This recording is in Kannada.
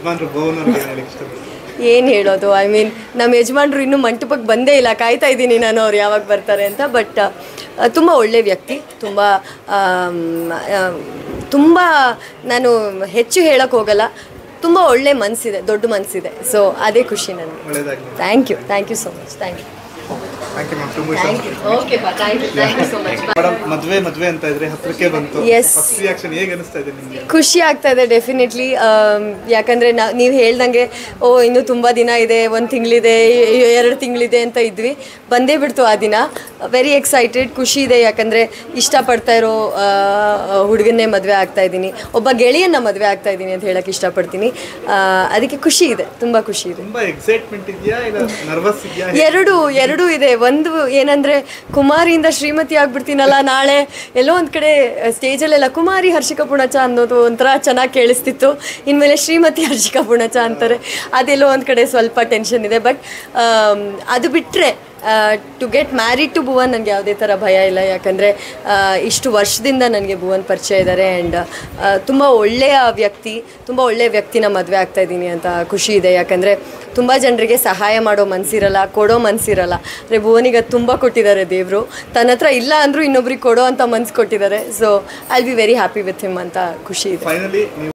ಯಜಮಾನ್ರು ಭುವನ್ ಅವ್ರಿಗೆ ಏನು ಹೇಳಕ್ಕೆ ಇಷ್ಟಪಡ್ತೀರಾ ಏನು ಹೇಳೋದು ಐ ಮೀನ್ ನಮ್ಮ ಯಜಮಾನ್ರು ಇನ್ನೂ ಮಂಟಪಕ್ಕೆ ಬಂದೇ ಇಲ್ಲ ಕಾಯ್ತಾ ಇದ್ದೀನಿ ನಾನು ಅವ್ರು ಯಾವಾಗ ಬರ್ತಾರೆ ಅಂತ ಬಟ್ ತುಂಬ ಒಳ್ಳೆ ವ್ಯಕ್ತಿ ತುಂಬ ತುಂಬ ನಾನು ಹೆಚ್ಚು ಹೇಳಕ್ಕೆ ಹೋಗಲ್ಲ ತುಂಬ ಒಳ್ಳೆ ಮನಸ್ಸಿದೆ ದೊಡ್ಡ ಮನಸ್ಸಿದೆ ಸೊ ಅದೇ ಖುಷಿ ನನಗೆ ಒಳ್ಳೇದಾಗಲಿ thank you thank you so much thank you thank you ma'am ತುಂಬ ಥ್ಯಾಂಕ್ ಯು ಓಕೆ ಪಾ thank you thank you so much madam ಮದುವೆ ಮದುವೆ ಅಂತ ಇದ್ರೆ ಹತ್ರಕ್ಕೆ ಬಂತು Yes. ಫಸ್ಟ್ ರಿಯಾಕ್ಷನ್ ಹೇಗೆ ಅನಿಸ್ತಾ ಇದೆ ನಿಮಗೆ ಖುಷಿ ಆಗ್ತಾ ಇದೆ ಡೆಫಿನೆಟ್ಲಿ ಯಾಕಂದರೆ ನಾ ನೀವು ಹೇಳ್ದಂಗೆ ಓ ಇನ್ನೂ ತುಂಬ ದಿನ ಇದೆ ಒಂದು ತಿಂಗಳಿದೆ ಎರಡು ತಿಂಗಳಿದೆ ಅಂತ ಇದ್ವಿ ಬಂದೇ ಬಿಡ್ತು ಆ ದಿನ ವೆರಿ ಎಕ್ಸೈಟೆಡ್ ಖುಷಿ ಇದೆ ಯಾಕಂದರೆ ಇಷ್ಟಪಡ್ತಾ ಇರೋ ಹುಡುಗನ್ನೇ ಮದುವೆ ಆಗ್ತಾ ಇದ್ದೀನಿ ಒಬ್ಬ ಗೆಳೆಯನ್ನ ಮದುವೆ ಆಗ್ತಾ ಇದ್ದೀನಿ ಅಂತ ಹೇಳಕ್ಕೆ ಇಷ್ಟಪಡ್ತೀನಿ ಆ, ಅದಕ್ಕೆ ಖುಷಿ ಇದೆ ತುಂಬ ಖುಷಿ ಇದೆ ತುಂಬಾ ಎಕ್ಸೈಟ್ಮೆಂಟ್ ಇದೆಯಾ ಇಲ್ಲ ನರ್ವಸ್ ಇದೆಯಾ ಎರಡು ಎರಡೂ ಇದೆ ಒಂದು ಏನಂದ್ರೆ ಕುಮಾರಿಯಿಂದ ಶ್ರೀಮತಿ ಆಗ್ಬಿಡ್ತೀನಲ್ಲ ನಾಳೆ ಎಲ್ಲೋ ಒಂದು ಕಡೆ ಸ್ಟೇಜಲ್ಲೆಲ್ಲ ಕುಮಾರಿ ಹರ್ಷಿಕ ಪುಣಚ ಅನ್ನೋದು ಒಂಥರ ಚೆನ್ನಾಗಿ ಕೇಳಿಸ್ತಿತ್ತು ಇನ್ಮೇಲೆ ಶ್ರೀಮತಿ ಹರ್ಷಿಕ ಪುಣಚ ಅಂತಾರೆ ಅದೆಲ್ಲೋ ಒಂದು ಕಡೆ ಸ್ವಲ್ಪ ಟೆನ್ಷನ್ ಇದೆ ಬಟ್ ಅದು ಬಿಟ್ಟರೆ to get married to Bhuvan ನನಗೆ ಯಾವುದೇ ಥರ ಭಯ ಇಲ್ಲ ಯಾಕಂದರೆ ಇಷ್ಟು ವರ್ಷದಿಂದ ನನಗೆ ಭುವನ್ ಪರಿಚಯ ಇದ್ದಾರೆ ಆ್ಯಂಡ್ ತುಂಬ ಒಳ್ಳೆಯ ವ್ಯಕ್ತಿ ತುಂಬ ಒಳ್ಳೆಯ ವ್ಯಕ್ತಿನ ಮದುವೆ ಆಗ್ತಾ ಇದ್ದೀನಿ ಅಂತ ಖುಷಿ ಇದೆ ಯಾಕಂದರೆ ತುಂಬ ಜನರಿಗೆ ಸಹಾಯ ಮಾಡೋ ಮನಸ್ಸಿರಲ್ಲ ಕೊಡೋ ಮನಸ್ಸಿರಲ್ಲ ಅಂದರೆ ಭುವನಿಗೆ ಅದು ತುಂಬ ಕೊಟ್ಟಿದ್ದಾರೆ ದೇವರು ತನ್ನ ಹತ್ರ ಇಲ್ಲ ಅಂದರೂ ಇನ್ನೊಬ್ರಿಗೆ ಕೊಡೋ ಅಂತ ಮನ್ಸು ಕೊಟ್ಟಿದ್ದಾರೆ so I be very happy with him ಅಂತ ಖುಷಿ ಇದೆ ಫೈನಲಿ ನೀವು